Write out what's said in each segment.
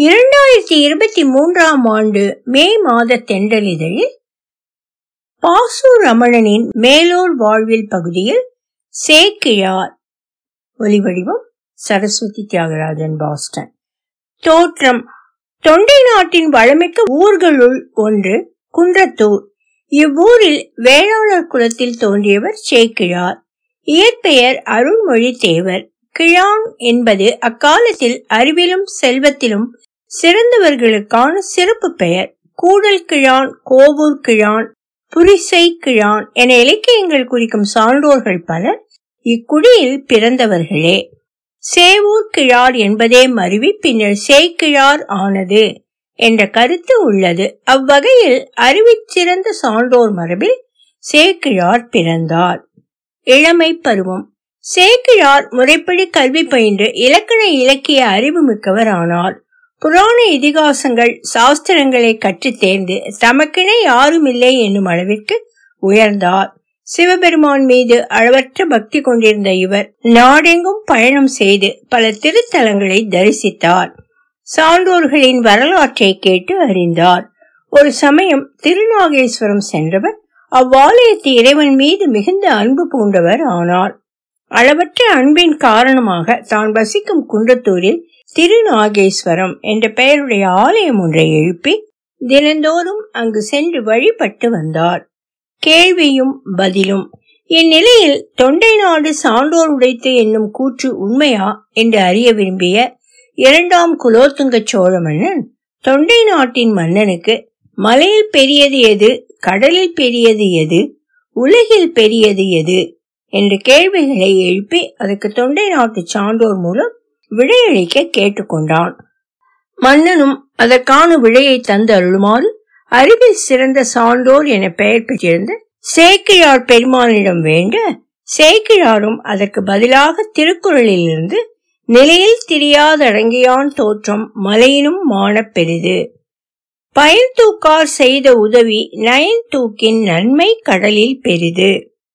இரண்டாயிரத்தி இருபத்தி மூன்றாம் ஆண்டு மே மாத தென்றலிதழில் பாசு ரமணனின் மேலோர் வாழ்வில் பகுதியில் சேக்கிழார் ஒலிவடிவம் சரஸ்வதி தியாகராஜன் பாஸ்டன் தோற்றம் தொண்டை நாட்டின் வளமிக்க ஊர்களுள் ஒன்று குன்றத்தூர் இவ்வூரில் வேளாளர் குலத்தில் தோன்றியவர் சேக்கிழார் இயற்பெயர் அருள்மொழி தேவர் கிழான் என்பது அக்காலத்தில் அறிவிலும் செல்வத்திலும் சிறந்தவர்களுக்கான சிறப்பு பெயர் கூடல் கிழான் கோவூர் கிழான் புரிசை கிழான் என இலக்கியங்கள் குறிக்கும் சான்றோர்கள் பலர் இக்குடியில் பிறந்தவர்களே சேவூர் கிழார் என்பதே மருவி பின்னர் சேக்கிழார் ஆனது என்ற கருத்து உள்ளது அவ்வகையில் அறிவிச்சிறந்த சான்றோர் மரபில் சேக்கிழார் பிறந்தார் இளமை பருவம் சேக்கிழார் முறைப்படி கல்வி பயின்று இலக்கண இலக்கிய அறிவு மிக்கவர் ஆனார் புராண இதிகாசங்கள் சாஸ்திரங்களை கற்றுத் தேர்ந்து தமக்கென யாருமில்லை என்னும் அளவிற்கு உயர்ந்தார் சிவபெருமான் மீது அளவற்ற பக்தி கொண்டிருந்த இவர் நாடெங்கும் பயணம் செய்து பல திருத்தலங்களை தரிசித்தார் சான்றோர்களின் வரலாற்றை கேட்டு அறிந்தார் ஒரு சமயம் திருநாகேஸ்வரம் சென்றவர் அவ்வாலயத்து இறைவன் மீது மிகுந்த அன்பு பூண்டவர் ஆனார் அளவற்ற அன்பின் காரணமாக தான் வசிக்கும் குன்றத்தூரில் திருநாகேஸ்வரம் என்ற பெயருடைய ஆலயம் ஒன்றை எழுப்பி தினந்தோறும் அங்கு சென்று வழிபட்டு வந்தார் கேள்வியும் பதிலும் இந்நிலையில் தொண்டை நாடு சான்றோர் உடைத்து என்னும் கூற்று உண்மையா என்று அறிய விரும்பிய இரண்டாம் குலோத்துங்க சோழ மன்னன் தொண்டை நாட்டின் மன்னனுக்கு மலையில் பெரியது எது கடலில் பெரியது எது உலகில் பெரியது எது என்ற கேள்விகளை எழுப்பி அதற்கு தொண்டை நாட்டு சான்றோர் மூலம் விடையளிக்க கேட்டுக்கொண்டான் மன்னனும் அதற்கான விடையை தந்து அருளுமாறு அறிவில் சிறந்த சான்றோர் என பெயர் பெற்றிருந்த சேக்கிழார் பெருமானிடம் வேண்ட சேக்கிழாரும் அதற்கு பதிலாக திருக்குறளில் இருந்து நிலையில் திரியாதடங்கியான் தோற்றம் மலையினும் மானப் பெரிது பயன் தூக்கார் செய்த உதவி நயன் தூக்கின் நன்மை கடலில் பெரிது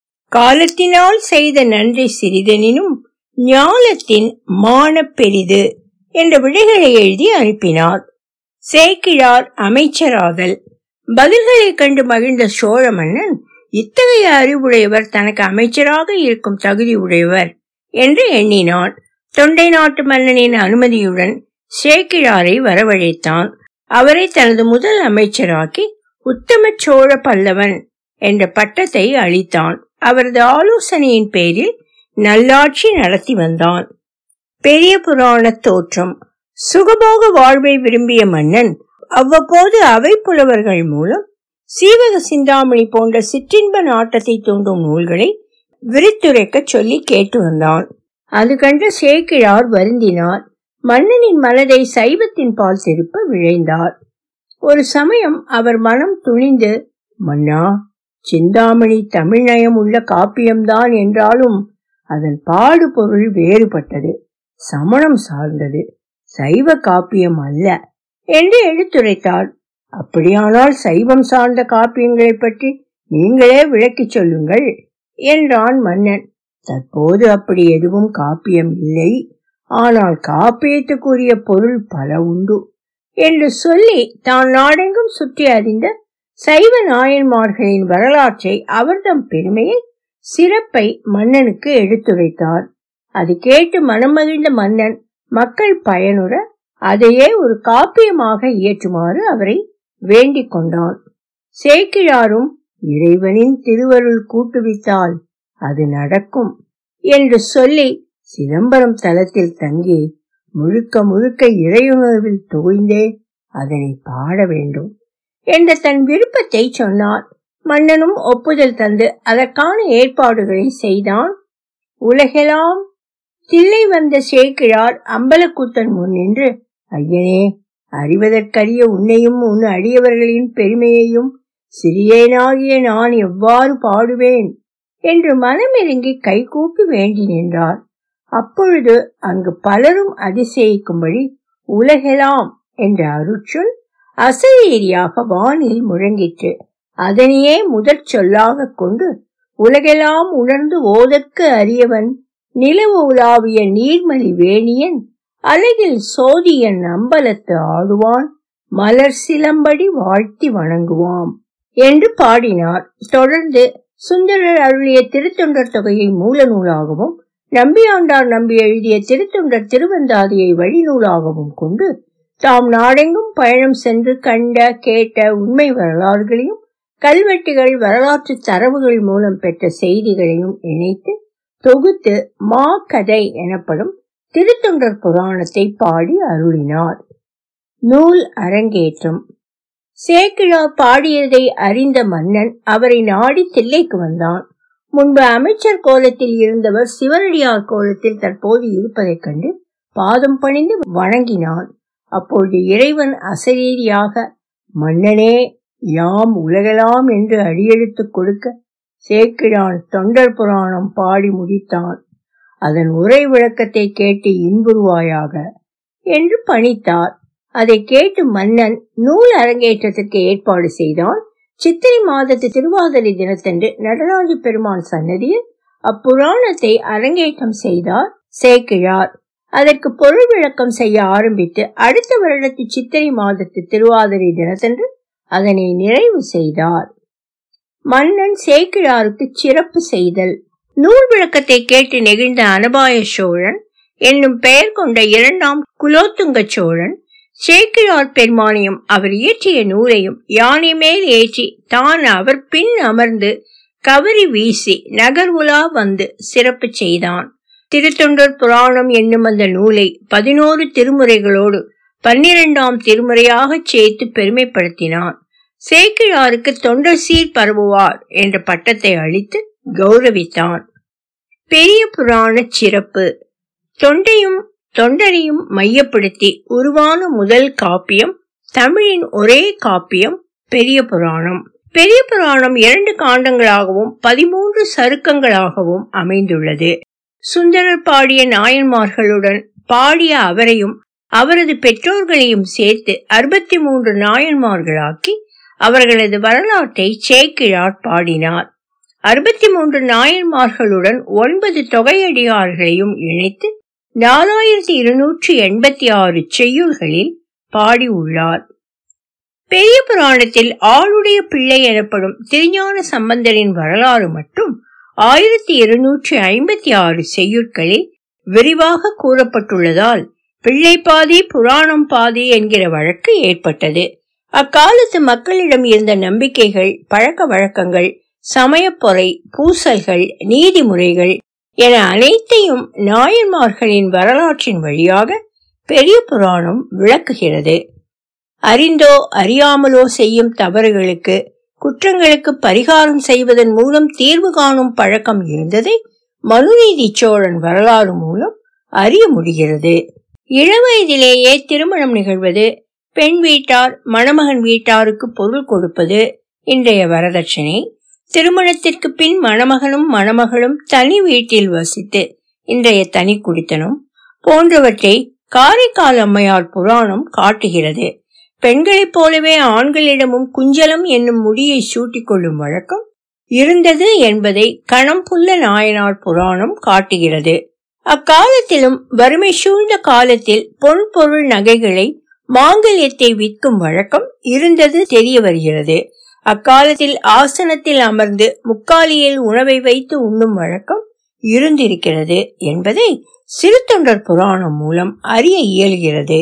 காலத்தினால் செய்த நன்றி சிறிதெனினும் ஞாலத்தின் மானப் பெரிது என்ற விடைகளை எழுதி அனுப்பினார் சேக்கிழார் அமைச்சராதல் பதில்களை கண்டு மகிழ்ந்த சோழ மன்னன் இத்தகைய அறிவுடையவர் தனக்கு அமைச்சராக இருக்கும் தகுதி உடையவர் என்று எண்ணினான் தொண்டை நாட்டு மன்னனின் அனுமதியுடன் சேக்கிழாரை வரவழைத்தான் அவரை தனது முதல் அமைச்சராக்கி உத்தம சோழ பல்லவன் என்ற பட்டத்தை அளித்தான் அவரது ஆலோசனையின் பேரில் நல்லாட்சி நடத்தி வந்தான் பெரிய புராண தோற்றம் சுகபோக வாழ்வை விரும்பிய மன்னன் அவ்வப்போது அவை புலவர்கள் மூலம் சீவக சிந்தாமணி போன்ற சிற்றின்ப நாட்டத்தை தூண்டும் நூல்களை விரித்துரைக்க சொல்லி கேட்டு வந்தான் அது கண்ட சேக்கிழார் வருந்தினார் மன்னனின் மனதை சைவத்தின் பால் திருப்ப விழைந்தார் ஒரு சமயம் அவர் மனம் துணிந்து மன்னா சிந்தாமணி தமிழ்நயம் உள்ள காப்பியம்தான் என்றாலும் அதன் பாடு பொருள் வேறுபட்டது சமணம் சார்ந்தது சைவ காப்பியம் அல்ல என்று எடுத்துரைத்தார் அப்படியானால் சைவம் சார்ந்த காப்பியங்களை பற்றி நீங்களே விளக்கிச் சொல்லுங்கள் என்றான் மன்னன் தற்போது அப்படி எதுவும் காப்பியம் இல்லை ஆனால் காப்பியத்துக்குரிய பொருள் பல உண்டு என்று சொல்லி தான் நாடெங்கும் சுற்றி அறிந்த சைவ நாயன்மார்களின் வரலாற்றை அவர்தம் பெருமையை சிறப்பை மன்னனுக்கு எடுத்துரைத்தார் அது கேட்டு மனமகிழ்ந்த மன்னன் மக்கள் பயனுற அதையே ஒரு காப்பியமாக இயற்றுமாறு அவரை வேண்டிக் கொண்டான் சேக்கிழாரும் இறைவனின் திருவருள் கூட்டுவித்தால் அது நடக்கும் என்று சொல்லி சிதம்பரம் தலத்தில் தங்கி முழுக்க முழுக்க இறையுணர்வில் தோய்ந்தே அதனை பாட வேண்டும் என்ற தன் விருப்பத்தை சொன்னார் மன்னனும் ஒப்புதல் தந்து அதற்கான ஏற்பாடுகளை செய்தான் உலகெல்லாம் தில்லை வந்த சேக்கிழார் அம்பலக்கூத்தன் முன் நின்று ஐயனே அறிவதற்கரிய உன்னையும் உன் அடியவர்களின் பெருமையையும் சிறியேனாகிய நான் எவ்வாறு பாடுவேன் என்று மனமிறங்கி கைகூப்பி வேண்டி நின்றார் அப்பொழுது அங்கு பலரும் அதிசயிக்கும்படி உலகெல்லாம் என்ற அருட்சொல் அசரீரியாக வானில் முழங்கிற்று அதனையே முதற் சொல்லாக கொண்டு உலகெல்லாம் உணர்ந்து ஓதற்கு அறியவன் நிலவு உலாவிய நீர்மலி வேணியன் அலகில் சோதியன் அம்பலத்து ஆடுவான் மலர் சிலம்படி வாழ்த்தி வணங்குவாம் என்று பாடினார் தொடர்ந்து சுந்தரர் அருளிய திருத்தொண்டர் தொகையை மூல நூலாகவும் நம்பியாண்டார் நம்பி எழுதிய திருத்தொண்டர் திருவந்தாதியை வழிநூலாகவும் கொண்டு தாம் நாடெங்கும் பயணம் சென்று கண்ட கேட்ட உண்மை வரலாறுகளையும் கல்வெட்டுகள் வரலாற்று தரவுகள் மூலம் பெற்ற செய்திகளையும் இணைத்து தொகுத்து மா கதை எனப்படும் திருத்தொண்டர் புராணத்தை பாடி அருளினார் நூல் அரங்கேற்றம் சேக்கிழார் பாடியதை அறிந்த மன்னன் அவரை நாடி தில்லைக்கு வந்தான் முன்பு அமைச்சர் கோலத்தில் இருந்தவர் சிவனடியார் கோலத்தில் தற்போது இருப்பதைக் கண்டு பாதம் பணிந்து வணங்கினான் அப்பொழுது இறைவன் அசரீரியாக மன்னனே யாம் உலகலாம் என்று அடியெடுத்து கொடுக்க சேக்கிழான் தொண்டர் புராணம் பாடி முடித்தான் அதன் உரை விளக்கத்தை கேட்டு இன்புருவாயாக என்று பணித்தார் அதை கேட்டு மன்னன் நூல் அரங்கேற்றத்திற்கு ஏற்பாடு செய்தான் சித்திரை மாதத்து திருவாதிரை தினத்தன்று நடராஜ பெருமான் சன்னதியில் அப்புராணத்தை அரங்கேற்றம் செய்தார் சேக்கிழார் அதற்கு பொருள் விளக்கம் செய்ய ஆரம்பித்து அடுத்த வருடத்து சித்திரை மாதத்து திருவாதிரை தினத்தன்று அதனை நிறைவு செய்தார் மன்னன் சேக்கிழாருக்கு சிறப்பு செய்தல் நூல் விளக்கத்தை கேட்டு நெகிழ்ந்த அனபாய சோழன் என்னும் பெயர் கொண்ட இரண்டாம் குலோத்துங்க சோழன் சேக்கிழார் பெருமானையும் அவர் இயற்றிய நூலையும் யானை மேல் ஏற்றி தான் அவர் பின் அமர்ந்து கவரி வீசி நகர் உலா வந்து சிறப்பு செய்தான் திருத்தொண்டர் புராணம் என்னும் அந்த நூலை பதினோரு திருமுறைகளோடு பன்னிரெண்டாம் திருமுறையாக சேர்த்து பெருமைப்படுத்தினான் சேக்கிழாருக்கு தொண்டர் சீர் பரவுவார் என்ற பட்டத்தை அளித்து கௌரவித்தான் பெரிய புராண சிறப்பு தொண்டையும் தொண்டரையும் மையப்படுத்தி உருவான முதல் காப்பியம் தமிழின் ஒரே காப்பியம் பெரிய புராணம் பெரிய புராணம் இரண்டு காண்டங்களாகவும் பதிமூன்று சருக்கங்களாகவும் அமைந்துள்ளது சுந்தரர் பாடிய நாயன்மார்களுடன் பாடிய அவரையும் அவரது பெற்றோர்களையும் சேர்த்து அறுபத்தி மூன்று நாயன்மார்களாக்கி அவர்களது வரலாற்றை சேக்கிழார் பாடினார் அறுபத்தி மூன்று நாயன்மார்களுடன் ஒன்பது தொகையடியார்களையும் இணைத்து நாலாயிரத்தி இருநூற்றி எண்பத்தி ஆறு செய்யுள்களில் பாடி உள்ளார் பெரிய புராணத்தில் ஆளுடைய பிள்ளை எனப்படும் திருஞான சம்பந்தரின் வரலாறு மட்டும் ஆயிரத்தி இருநூற்றி ஐம்பத்தி ஆறு செய்யுட்களில் விரிவாக கூறப்பட்டுள்ளதால் பிள்ளை பாதி புராணம் பாதி என்கிற வழக்கு ஏற்பட்டது அக்காலத்து மக்களிடம் இருந்த நம்பிக்கைகள் பழக்க வழக்கங்கள் சமயப்பொறை பூசல்கள் நீதிமுறைகள் என அனைத்தையும் நாயன்மார்களின் வரலாற்றின் வழியாக பெரிய புராணம் விளக்குகிறது அறிந்தோ அறியாமலோ செய்யும் தவறுகளுக்கு குற்றங்களுக்கு பரிகாரம் செய்வதன் மூலம் தீர்வு காணும் பழக்கம் இருந்ததை மனுநீதி சோழன் வரலாறு மூலம் அறிய முடிகிறது இளவயதிலேயே திருமணம் நிகழ்வது பெண் வீட்டார் மணமகன் வீட்டாருக்கு பொருள் கொடுப்பது இன்றைய வரதட்சணை திருமணத்திற்கு பின் மணமகனும் மணமகளும் தனி வீட்டில் வசித்து இன்றைய தனி குடித்தனம் போன்றவற்றை காரைக்கால் அம்மையார் புராணம் காட்டுகிறது பெண்களைப் போலவே ஆண்களிடமும் குஞ்சலம் என்னும் முடியை சூட்டிக் கொள்ளும் வழக்கம் இருந்தது என்பதை கணம்புல்ல நாயனார் புராணம் காட்டுகிறது அக்காலத்திலும் வறுமை சூழ்ந்த காலத்தில் பொன் பொருள் நகைகளை மாங்கல்யத்தை விற்கும் வழக்கம் இருந்தது தெரிய வருகிறது அக்காலத்தில் ஆசனத்தில் அமர்ந்து முக்காலியில் உணவை வைத்து உண்ணும் வழக்கம் இருந்திருக்கிறது என்பதை சிறுத்தொண்டர் புராணம் மூலம் அறிய இயல்கிறது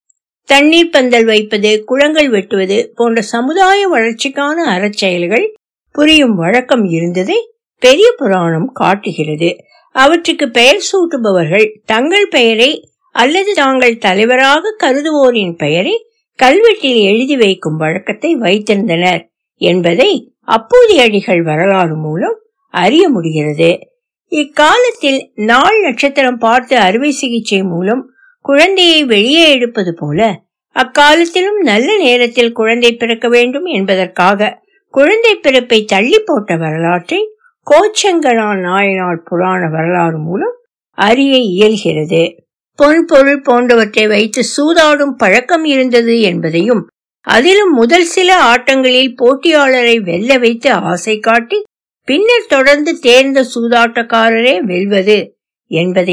தண்ணீர் பந்தல் வைப்பது குளங்கள் வெட்டுவது போன்ற சமுதாய வளர்ச்சிக்கான அறச்செயல்கள் புரியும் வழக்கம் இருந்ததை பெரிய புராணம் காட்டுகிறது அவற்றுக்கு பெயர் சூட்டுபவர்கள் தங்கள் பெயரை அல்லது தாங்கள் தலைவராக கருதுவோரின் பெயரை கல்வெட்டில் எழுதி வைக்கும் வழக்கத்தை வைத்திருந்தனர் என்பதை அப்பூதியடிகள் வரலாறு மூலம் அறிய முடிகிறது இக்காலத்தில் நாள் நட்சத்திரம் பார்த்து அறுவை சிகிச்சை மூலம் குழந்தையை வெளியே எடுப்பது போல அக்காலத்திலும் நல்ல நேரத்தில் குழந்தை பிறக்க வேண்டும் என்பதற்காக குழந்தை பிறப்பை தள்ளி போட்ட வரலாற்றை கோச்சங்கரான் நாயனார் புராண வரலாறு மூலம் அறிய இயல்கிறது பொன் பொருள் போன்றவற்றை வைத்து சூதாடும் பழக்கம் இருந்தது என்பதையும் அதிலும் முதல் சில ஆட்டங்களில் போட்டியாளரை வெல்ல வைத்து ஆசை காட்டி பின்னர் தொடர்ந்து தேர்ந்த சூதாட்டக்காரரே வெல்வது என்பதையும்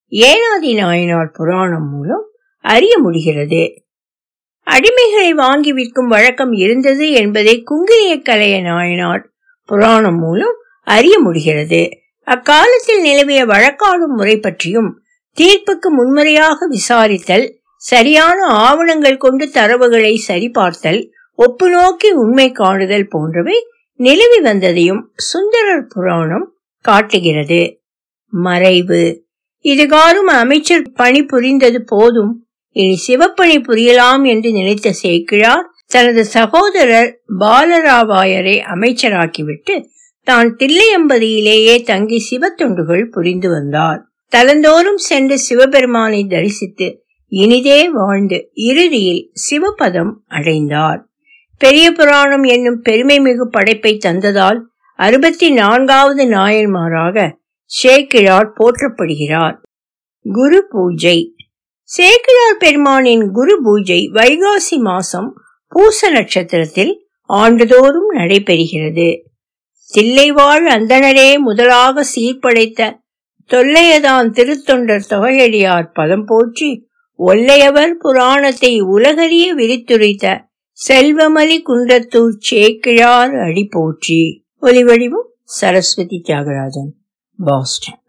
ஏனாதி நாயனார் புராணம் மூலம் அறிய முடிகிறது அடிமைகளை வாங்கி விற்கும் வழக்கம் இருந்தது என்பதை குங்கிலிய கலைய நாயனார் புராணம் மூலம் அறிய முடிகிறது அக்காலத்தில் நிலவிய வழக்காடும் முறை பற்றியும் தீர்ப்புக்கு முன்முறையாக விசாரித்தல் சரியான ஆவணங்கள் கொண்டு தரவுகளை சரிபார்த்தல் ஒப்பு நோக்கி உண்மை காணுதல் போன்றவை நிலவி வந்ததையும் சுந்தரர் புராணம் காட்டுகிறது மறைவு இதுகாரும் அமைச்சர் பணி புரிந்தது போதும் இனி சிவப்பணி புரியலாம் என்று நினைத்த சேக்கிழார் தனது சகோதரர் பாலராவாயரை அமைச்சராக்கிவிட்டு தான் தில்லையம்பதியிலேயே தங்கி சிவத்தொண்டுகள் புரிந்து வந்தார் தலந்தோறும் சென்று சிவபெருமானை தரிசித்து இனிதே வாழ்ந்து இறுதியில் சிவபதம் அடைந்தார் பெரிய புராணம் என்னும் பெருமை மிகு படைப்பை தந்ததால் அறுபத்தி நான்காவது நாயன்மாராக சேக்கிழார் போற்றப்படுகிறார் குரு பூஜை சேக்கிழார் பெருமானின் குரு பூஜை வைகாசி மாசம் பூச நட்சத்திரத்தில் ஆண்டுதோறும் நடைபெறுகிறது தில்லைவாழ் அந்தணரே முதலாக சீர்படைத்த தொல்லையதான் திருத்தொண்டர் தொகையடியார் பதம் போற்றி ஒல்லையவர் புராணத்தை உலகறிய விரித்துரைத்த செல்வமலி குன்றத்தூர் சேக்கிழார் அடி போற்றி ஒலிவடிவும் சரஸ்வதி தியாகராஜன் பாஸ்டன்